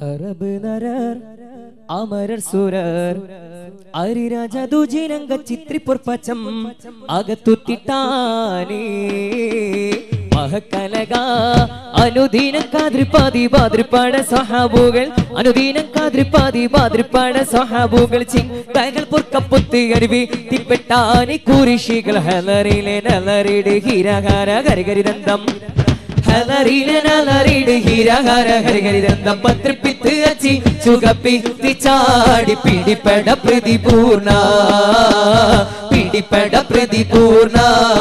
ഹറബ് നരർ അമരർ സുരർ അരിരാജ ദുജിനങ്ക ചിത്രിപ്പൊർപ്പച്ചം അകത്തുത്തിട്ടാനേ മഹക്കലക അനുദീനം കാതിരിപ്പാതി ബാതിരിപ്പാട സഹാബുകൾ അനുദീനം കാതിരിപ്പാതി ബാതിരിപ്പാട സഹാബുകൾ ചിന്തകൾ പൊർക്കപ്പൊത്തി അരുവി തിപ്പെട്ടാനി കുരിശികൾ ഹലറിലെ നലറിട് ഹീരഹാര ഹരികരിദന്തം ഹലറിലെ നലറിട് ഹീരഹാര ഹരികരിദന്തം പത്രിപ്പിത്ത് അച്ചി ചുകപ്പി ചാടി പിടിപ്പെട പ്രതിപൂർണ പിടിപ്പെട പ്രതിപൂർണ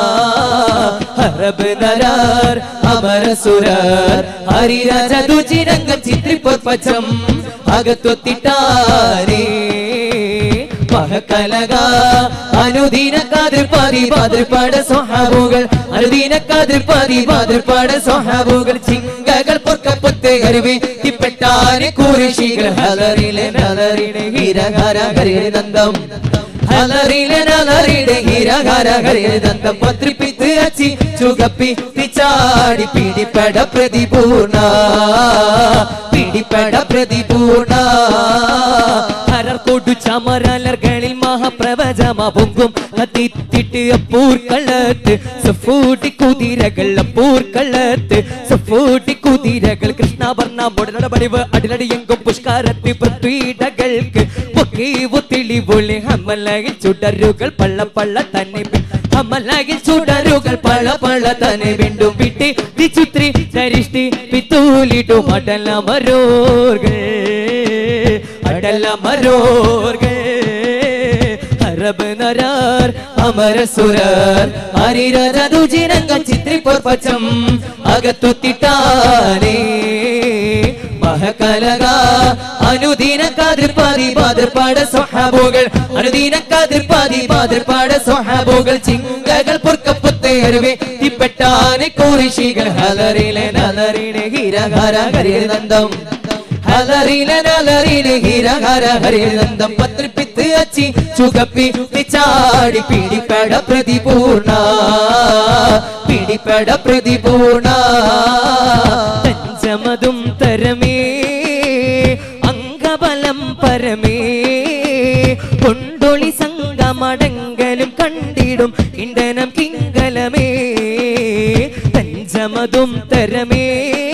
ഹറബ് നരാർ അമരസുരർ ഹരിരാജ ദുചിരംഗം ചിത്രിപ്പൊർപ്പച്ചം അകത്തൊത്തിട്ടാരേ മഹക്കലക അനുദീന കാതിർപ്പാതി പാതിർപ്പാട സ്വഹാബുകൾ അനുദീന കാതിർപ്പാതി പാതിർപ്പാട സ്വഹാബുകൾ ചിങ്കകൾ പൊർക്കപ്പൊത്തെ അരുവി തിപ്പെട്ടാനെ കുരിശികൾ ഹലറിലെ നലറിടെ ഹീരഹാര ഹരിനന്ദം ഹലറിലെ നലറിടെ ഹീരഹാര ഹരിനന്ദം പത്രിപ്പിത്ത് അച്ചി ചുകപ്പി ചാടി പിടിപ്പെട പ്രതിപൂർണ പിടിപ്പെട പ്രതിപൂർണ ഹരർ കൊടു ചമരലർകളിൽ മഹാപ്രവചമ പൊങ്കും അതിത്തിട്ട് അപ്പൂർക്കളത്ത് സഫൂട്ടി കുതിരകൾ അപ്പൂർക്കളത്ത് സഫൂട്ടി കുതിരകൾ കൃഷ്ണവർണ്ണ മുടനടപടിവ് അടിലടിയെങ്കും പുഷ്കാരത്തി പൃഥ്വീടകൾക്ക് പൊക്കീവു തെളിവുള്ളി ഹമ്മലയിൽ ചുടരുകൾ പള്ള പള്ള തന്നെ പി- ഹമ്മലയിൽ ചുടരുകൾ പള്ള പള്ള തന്നെ വീണ്ടും വിട്ടി തിച്ചുത്രി ധരിഷ്ടി പിത്തൂലിട്ടു മടല മരോർകൾ അടല മരോർകൾ അറബ് നരാർ അമരസുരർ ഹരിരതുചിരങ്ക ചിത്രിപ്പൊർപ്പച്ചം അകത്തുത്തിട്ടാനേ മഹകലക അനുദീന കാതിർപ്പാതി പാതിർപ്പാട സ്വഹാബുകൾ അനുദീന കാതിർപ്പാതി പാതിർപ്പാട സ്വഹാബുകൾ ചിങ്കകൾ പൊർക്കപ്പത്തെ അരുവേ തിപ്പെട്ടാനെ കുരിശികൾ ഹലറിലെ നലറിലെ ഹീരഹാര ഹരിനന്ദം ഹലറിലെ നലറിലെ ഹീരഹാര ഹരിനന്ദം പത്രിപ്പിത്ത് അച്ചി ചുകപ്പി ചാടി പിടിപ്പെട പ്രതിപൂർണ പിടിപ്പെട പ്രതിപൂർണ പഞ്ചമതും തരമേ അംഗബലം പരമേ കൊണ്ടൊളി സംഗമടങ്കലും കണ്ടിടും ഇണ്ടനം കിങ്കലമേ പഞ്ചമതും തരമേ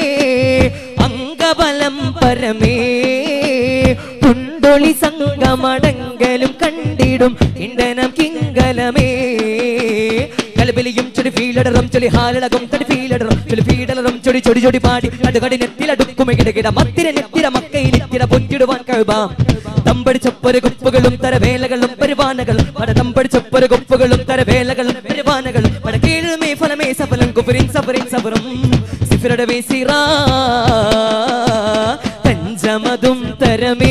അംഗബലം പരമേ കുണ്ടൊളി സംഗമടങ്കലും കണ്ടിടും ഇണ്ടനം കിങ്കലമേ കലബലിയും ചൊടി ഫീലടറും ചൊടി ഹാലടകം തടി ഫീലടറും ചൊടി ഫീലടറും ചൊടി ചൊടി ചൊടി പാടി അടുകടി നെത്തിലടുക്കുമ കിടകിട മത്തിര നെത്തിര മക്കയിലിത്തിര പൊഞ്ചിടുവാൻ കഴിവാം തമ്പടിച്ചൊപ്പൊരു കൊപ്പുകളും തരവേലകളും പരിവാനകളും പട തമ്പടിച്ചൊപ്പൊരു കൊപ്പുകളും തരവേലകളും പരിവാനകളും പട കീഴുമേ ഫലമേ സഫലം കുഫരിൻ സഫറിൻ സഫറും സിഫിറുടെ വേസിറ പഞ്ചമതും തരമേ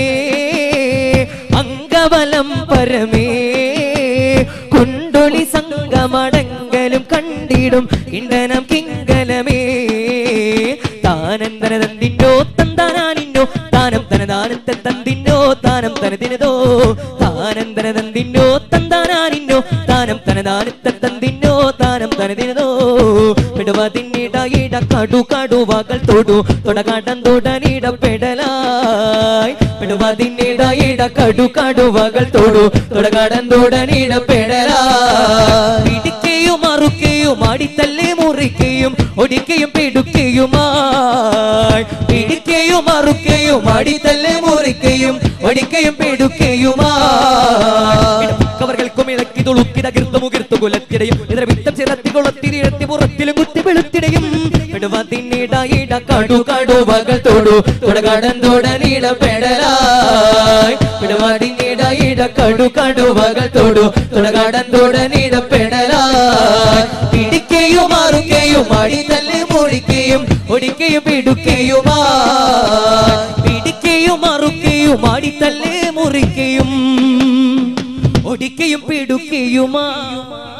അംഗബലം പരമേ കുണ്ടൊളി സംഗമടങ്കലും കണ്ടിടും ഇണ്ടനം കിങ്കലമേ താനന്തന തന്തിന്നോ തന്താനാനിന്നോ താനം തനതാനത്തെ തന്തിന്നോ താനം തനതിനതോ താനന്തന തന്തിന്നോ തന്താനാനിന്നോ താനം തനതാനത്തെ തന്തിന്നോ താനം തനതിനതോ പെടുവതിന്നിട ഇട കടു കടുവകൾ തൊടു തൊടകാട്ടം തൊടനിട പെടലായി പെടുവതിന്നിട ഇട കടു കടുവകൾ തൊടു തൊടകാടം തൊടനിട പെടലായി പിടിക്കുകയും മറുക്കുകയും അടിത്തല്ലേ മുറിക്കുകയും ഒടിക്കുകയും പിടുക്കുകയുമായി പിടിക്കുകയും മറുക്കുകയും അടിത്തല്ലേ മുറിക്കുകയും ഒടിക്കുകയും പിടുക്കുകയുമായി കവർകൾക്കും ഇളക്കി തുളുക്കിട കിർത്തും ഉകിർത്തു കുലത്തിടയും ഇതര വിത്തം ചിറത്തി കൊളത്തിരിഴത്തി പുറത്തിലും കുത്തി വെളുത്തിടയും ഇടവത്തിനിട ഇട കടു കടുവകൾ തൊടു തുടകടൻ തുടനിട പെടലായി ഇടവാടിനിട ഇട കടു കടുവകൾ തൊടു തുടകടൻ തുടനിട പെടലായി പിടിക്കുകയും മാറുകയും അടി തല്ലി മുടിക്കുകയും ഒടിക്കുകയും പിടുക്കുകയുമാ പിടിക്കുകയും മറുക്കുകയും അടി തല്ലി മുറിക്കുകയും ഒടിക്കയും പിടുക്കയുമാ